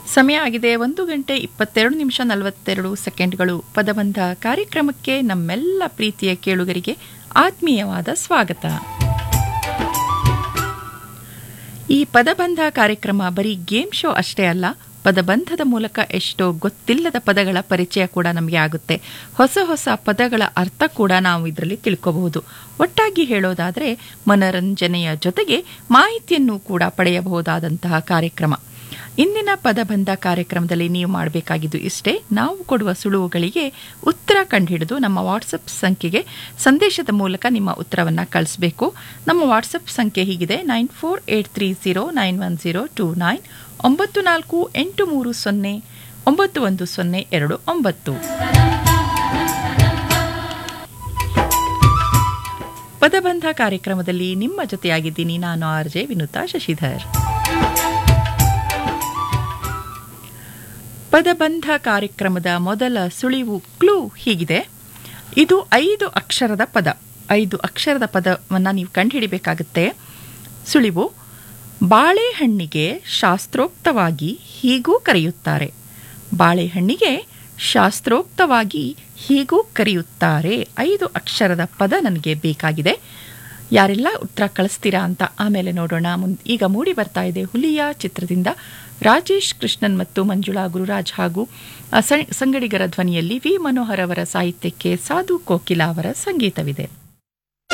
ಸಮಯ ಆಗಿದೆ ಒಂದು ಗಂಟೆ ಇಪ್ಪತ್ತೆರಡು ನಿಮಿಷ ನಲವತ್ತೆರಡು ಸೆಕೆಂಡ್ಗಳು ಪದಬಂಧ ಕಾರ್ಯಕ್ರಮಕ್ಕೆ ನಮ್ಮೆಲ್ಲ ಪ್ರೀತಿಯ ಕೇಳುಗರಿಗೆ ಆತ್ಮೀಯವಾದ ಸ್ವಾಗತ ಈ ಪದಬಂಧ ಕಾರ್ಯಕ್ರಮ ಬರೀ ಗೇಮ್ ಶೋ ಅಷ್ಟೇ ಅಲ್ಲ ಪದಬಂಧದ ಮೂಲಕ ಎಷ್ಟೋ ಗೊತ್ತಿಲ್ಲದ ಪದಗಳ ಪರಿಚಯ ಕೂಡ ನಮಗೆ ಆಗುತ್ತೆ ಹೊಸ ಹೊಸ ಪದಗಳ ಅರ್ಥ ಕೂಡ ನಾವು ಇದರಲ್ಲಿ ತಿಳ್ಕೋಬಹುದು ಒಟ್ಟಾಗಿ ಹೇಳೋದಾದರೆ ಮನರಂಜನೆಯ ಜೊತೆಗೆ ಮಾಹಿತಿಯನ್ನು ಕೂಡ ಪಡೆಯಬಹುದಾದಂತಹ ಕಾರ್ಯಕ್ರಮ ಇಂದಿನ ಪದಬಂಧ ಕಾರ್ಯಕ್ರಮದಲ್ಲಿ ನೀವು ಮಾಡಬೇಕಾಗಿದ್ದು ಇಷ್ಟೇ ನಾವು ಕೊಡುವ ಸುಳುವುಗಳಿಗೆ ಉತ್ತರ ಕಂಡುಹಿಡಿದು ನಮ್ಮ ವಾಟ್ಸಪ್ ಸಂಖ್ಯೆಗೆ ಸಂದೇಶದ ಮೂಲಕ ನಿಮ್ಮ ಉತ್ತರವನ್ನು ಕಳಿಸಬೇಕು ನಮ್ಮ ವಾಟ್ಸಪ್ ಸಂಖ್ಯೆ ಹೀಗಿದೆ nine four eight three zero nine one zero two nine ಒಂಬತ್ತು ನಾಲ್ಕು ಎಂಟು ಮೂರು ಸೊನ್ನೆ ಒಂಬತ್ತು ಒಂದು ಸೊನ್ನೆ ಎರಡು ಒಂಬತ್ತು ಪದಬಂಧ ಕಾರ್ಯಕ್ರಮದಲ್ಲಿ ನಿಮ್ಮ ಜೊತೆಯಾಗಿದ್ದೀನಿ ನಾನು ಆರ್ ಜೆ ವಿನುತಾ ಶಶಿಧರ್ ಪದಬಂಧ ಕಾರ್ಯಕ್ರಮದ ಮೊದಲ ಸುಳಿವು ಕ್ಲೂ ಹೀಗಿದೆ ಇದು ಐದು ಅಕ್ಷರದ ಪದ ಐದು ಅಕ್ಷರದ ಪದವನ್ನು ನೀವು ಕಂಡುಹಿಡಿಬೇಕಾಗುತ್ತೆ ಸುಳಿವು ಬಾಳೆಹಣ್ಣಿಗೆ ಶಾಸ್ತ್ರೋಕ್ತವಾಗಿ ಹೀಗೂ ಕರೆಯುತ್ತಾರೆ ಬಾಳೆಹಣ್ಣಿಗೆ ಶಾಸ್ತ್ರೋಕ್ತವಾಗಿ ಹೀಗೂ ಕರೆಯುತ್ತಾರೆ ಐದು ಅಕ್ಷರದ ಪದ ನನಗೆ ಬೇಕಾಗಿದೆ ಯಾರೆಲ್ಲ ಉತ್ತರ ಕಳಿಸ್ತೀರಾ ಅಂತ ಆಮೇಲೆ ನೋಡೋಣ ಮುನ್ ಈಗ ಮೂಡಿ ಬರ್ತಾ ಇದೆ ಹುಲಿಯ ಚಿತ್ರದಿಂದ ರಾಜೇಶ್ ಕೃಷ್ಣನ್ ಮತ್ತು ಮಂಜುಳಾ ಗುರುರಾಜ್ ಹಾಗೂ ಸಂಗಡಿಗರ ಧ್ವನಿಯಲ್ಲಿ ವಿ ಮನೋಹರ್ ಅವರ ಸಾಹಿತ್ಯಕ್ಕೆ ಸಾಧು ಕೋಕಿಲಾ ಅವರ ಸಂಗೀತವಿದೆ